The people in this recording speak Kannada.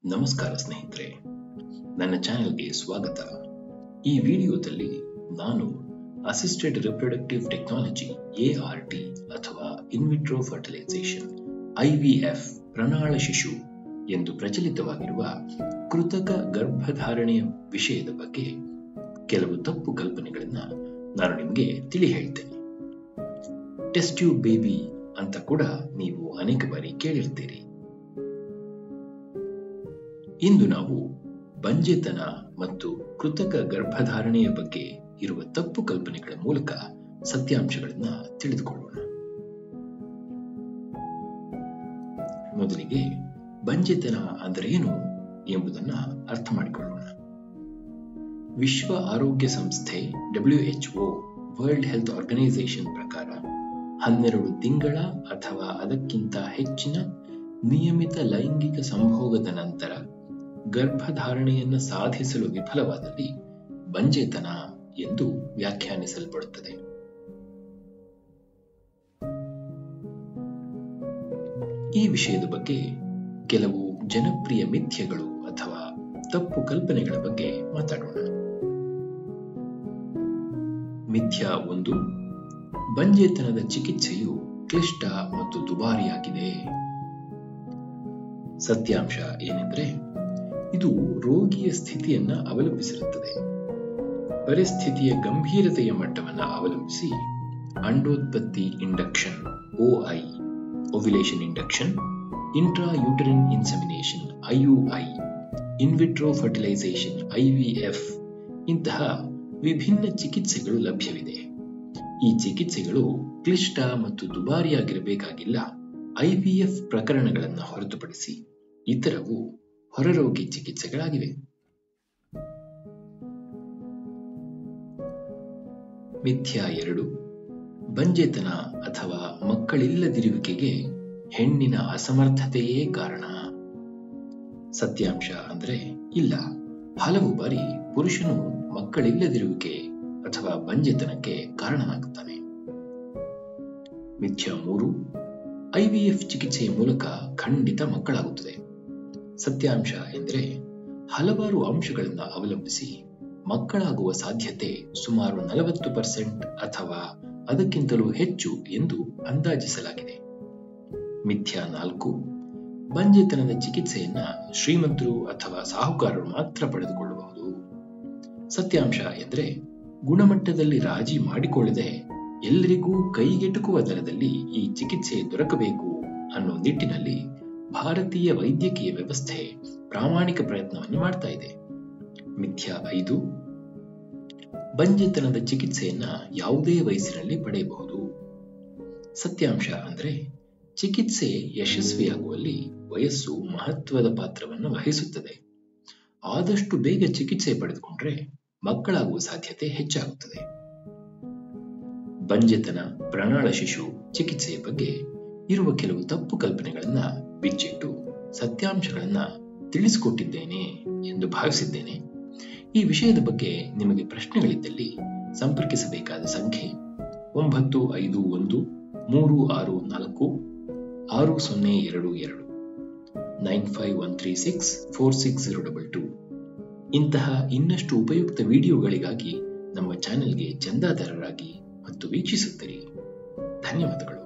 ನಮಸ್ಕಾರ ಸ್ನೇಹಿತರೆ ನನ್ನ ಚಾನೆಲ್ಗೆ ಸ್ವಾಗತ ಈ ವಿಡಿಯೋದಲ್ಲಿ ನಾನು ಅಸಿಸ್ಟೆಡ್ ರಿಪ್ರೊಡಕ್ಟಿವ್ ಟೆಕ್ನಾಲಜಿ ಎಆರ್ಟಿ ಅಥವಾ ಇನ್ವಿಟ್ರೋ ಫರ್ಟಿಲೈಸೇಷನ್ ಐವಿಎಫ್ ಪ್ರಣಾಳ ಶಿಶು ಎಂದು ಪ್ರಚಲಿತವಾಗಿರುವ ಕೃತಕ ಗರ್ಭಧಾರಣೆಯ ವಿಷಯದ ಬಗ್ಗೆ ಕೆಲವು ತಪ್ಪು ಕಲ್ಪನೆಗಳನ್ನ ನಾನು ನಿಮಗೆ ತಿಳಿ ಹೇಳ್ತೇನೆ ಟೆಸ್ಟ್ ಟ್ಯೂಬ್ ಬೇಬಿ ಅಂತ ಕೂಡ ನೀವು ಅನೇಕ ಬಾರಿ ಕೇಳಿರ್ತೀರಿ ಇಂದು ನಾವು ಬಂಜೆತನ ಮತ್ತು ಕೃತಕ ಗರ್ಭಧಾರಣೆಯ ಬಗ್ಗೆ ಇರುವ ತಪ್ಪು ಕಲ್ಪನೆಗಳ ಮೂಲಕ ಸತ್ಯಾಂಶಗಳನ್ನ ತಿಳಿದುಕೊಳ್ಳೋಣ ಮೊದಲಿಗೆ ಬಂಜೆತನ ಅಂದರೆ ಏನು ಎಂಬುದನ್ನ ಅರ್ಥ ಮಾಡಿಕೊಳ್ಳೋಣ ವಿಶ್ವ ಆರೋಗ್ಯ ಸಂಸ್ಥೆ ಡಬ್ಲ್ಯುಎಚ್ಒ ವರ್ಲ್ಡ್ ಹೆಲ್ತ್ ಆರ್ಗನೈಸೇಷನ್ ಪ್ರಕಾರ ಹನ್ನೆರಡು ತಿಂಗಳ ಅಥವಾ ಅದಕ್ಕಿಂತ ಹೆಚ್ಚಿನ ನಿಯಮಿತ ಲೈಂಗಿಕ ಸಂಭೋಗದ ನಂತರ ಗರ್ಭಧಾರಣೆಯನ್ನು ಸಾಧಿಸಲು ವಿಫಲವಾದಲ್ಲಿ ಬಂಜೆತನ ಎಂದು ವ್ಯಾಖ್ಯಾನಿಸಲ್ಪಡುತ್ತದೆ ಈ ವಿಷಯದ ಬಗ್ಗೆ ಕೆಲವು ಜನಪ್ರಿಯ ಮಿಥ್ಯಗಳು ಅಥವಾ ತಪ್ಪು ಕಲ್ಪನೆಗಳ ಬಗ್ಗೆ ಮಾತಾಡೋಣ ಮಿಥ್ಯ ಒಂದು ಬಂಜೆತನದ ಚಿಕಿತ್ಸೆಯು ಕ್ಲಿಷ್ಟ ಮತ್ತು ದುಬಾರಿಯಾಗಿದೆ ಸತ್ಯಾಂಶ ಏನೆಂದರೆ ಇದು ರೋಗಿಯ ಸ್ಥಿತಿಯನ್ನ ಅವಲಂಬಿಸಿರುತ್ತದೆ ಪರಿಸ್ಥಿತಿಯ ಗಂಭೀರತೆಯ ಮಟ್ಟವನ್ನು ಅವಲಂಬಿಸಿ ಅಂಡೋತ್ಪತ್ತಿ induction OI ovulation induction intra uterine insemination IUI in vitro fertilization IVF ಇಂತಹ ವಿಭಿನ್ನ ಚಿಕಿತ್ಸೆಗಳು ಲಭ್ಯವಿದೆ ಈ ಚಿಕಿತ್ಸೆಗಳು ಕ್ಲಿಷ್ಟ ಮತ್ತು ದುಬಾರಿಯಾಗಿರಬೇಕಾಗಿಲ್ಲ ಐವಿಎಫ್ ಪ್ರಕರಣಗಳನ್ನು ಹೊರತುಪಡಿಸಿ ಇತರವು ಹೊರರೋಗಿ ಚಿಕಿತ್ಸೆಗಳಾಗಿವೆ ಮಿಥ್ಯ ಎರಡು ಬಂಜೆತನ ಅಥವಾ ಮಕ್ಕಳಿಲ್ಲದಿರುವಿಕೆಗೆ ಹೆಣ್ಣಿನ ಅಸಮರ್ಥತೆಯೇ ಕಾರಣ ಸತ್ಯಾಂಶ ಅಂದ್ರೆ ಇಲ್ಲ ಹಲವು ಬಾರಿ ಪುರುಷನು ಮಕ್ಕಳಿಲ್ಲದಿರುವಿಕೆ ಅಥವಾ ಬಂಜೆತನಕ್ಕೆ ಕಾರಣನಾಗುತ್ತಾನೆ ಮಿಥ್ಯ ಮೂರು ಐವಿಎಫ್ ಚಿಕಿತ್ಸೆಯ ಮೂಲಕ ಖಂಡಿತ ಮಕ್ಕಳಾಗುತ್ತದೆ ಸತ್ಯಾಂಶ ಎಂದರೆ ಹಲವಾರು ಅಂಶಗಳನ್ನು ಅವಲಂಬಿಸಿ ಮಕ್ಕಳಾಗುವ ಸಾಧ್ಯತೆ ಸುಮಾರು ನಲವತ್ತು ಪರ್ಸೆಂಟ್ ಅಥವಾ ಅದಕ್ಕಿಂತಲೂ ಹೆಚ್ಚು ಎಂದು ಅಂದಾಜಿಸಲಾಗಿದೆ ಮಿಥ್ಯ ನಾಲ್ಕು ಬಂಜೆತನದ ಚಿಕಿತ್ಸೆಯನ್ನ ಶ್ರೀಮಂತರು ಅಥವಾ ಸಾಹುಕಾರರು ಮಾತ್ರ ಪಡೆದುಕೊಳ್ಳಬಹುದು ಸತ್ಯಾಂಶ ಎಂದರೆ ಗುಣಮಟ್ಟದಲ್ಲಿ ರಾಜಿ ಮಾಡಿಕೊಳ್ಳದೆ ಎಲ್ಲರಿಗೂ ಕೈಗೆಟುಕುವ ದರದಲ್ಲಿ ಈ ಚಿಕಿತ್ಸೆ ದೊರಕಬೇಕು ಅನ್ನೋ ನಿಟ್ಟಿನಲ್ಲಿ ಭಾರತೀಯ ವೈದ್ಯಕೀಯ ವ್ಯವಸ್ಥೆ ಪ್ರಾಮಾಣಿಕ ಪ್ರಯತ್ನವನ್ನು ಮಾಡ್ತಾ ಇದೆ ಮಿಥ್ಯ ಐದು ಬಂಜೆತನದ ಚಿಕಿತ್ಸೆಯನ್ನ ಯಾವುದೇ ವಯಸ್ಸಿನಲ್ಲಿ ಪಡೆಯಬಹುದು ಸತ್ಯಾಂಶ ಅಂದ್ರೆ ಚಿಕಿತ್ಸೆ ಯಶಸ್ವಿಯಾಗುವಲ್ಲಿ ವಯಸ್ಸು ಮಹತ್ವದ ಪಾತ್ರವನ್ನು ವಹಿಸುತ್ತದೆ ಆದಷ್ಟು ಬೇಗ ಚಿಕಿತ್ಸೆ ಪಡೆದುಕೊಂಡ್ರೆ ಮಕ್ಕಳಾಗುವ ಸಾಧ್ಯತೆ ಹೆಚ್ಚಾಗುತ್ತದೆ ಬಂಜೆತನ ಪ್ರಣಾಳ ಶಿಶು ಚಿಕಿತ್ಸೆಯ ಬಗ್ಗೆ ಇರುವ ಕೆಲವು ತಪ್ಪು ಕಲ್ಪನೆಗಳನ್ನ ಬಿಚ್ಚಿಟ್ಟು ಸತ್ಯಾಂಶಗಳನ್ನ ತಿಳಿಸಿಕೊಟ್ಟಿದ್ದೇನೆ ಎಂದು ಭಾವಿಸಿದ್ದೇನೆ ಈ ವಿಷಯದ ಬಗ್ಗೆ ನಿಮಗೆ ಪ್ರಶ್ನೆಗಳಿದ್ದಲ್ಲಿ ಸಂಪರ್ಕಿಸಬೇಕಾದ ಸಂಖ್ಯೆ ಒಂಬತ್ತು ಐದು ಒಂದು ಮೂರು ಆರು ನಾಲ್ಕು ಆರು ಸೊನ್ನೆ ಎರಡು ಎರಡು nine five one three six four six zero double two ಇಂತಹ ಇನ್ನಷ್ಟು ಉಪಯುಕ್ತ ವಿಡಿಯೋಗಳಿಗಾಗಿ ನಮ್ಮ ಚಾನೆಲ್ಗೆ ಚಂದಾದಾರರಾಗಿ ಮತ್ತು ವೀಕ್ಷಿಸುತ್ತೀರಿ ಧನ್ಯವಾದಗಳು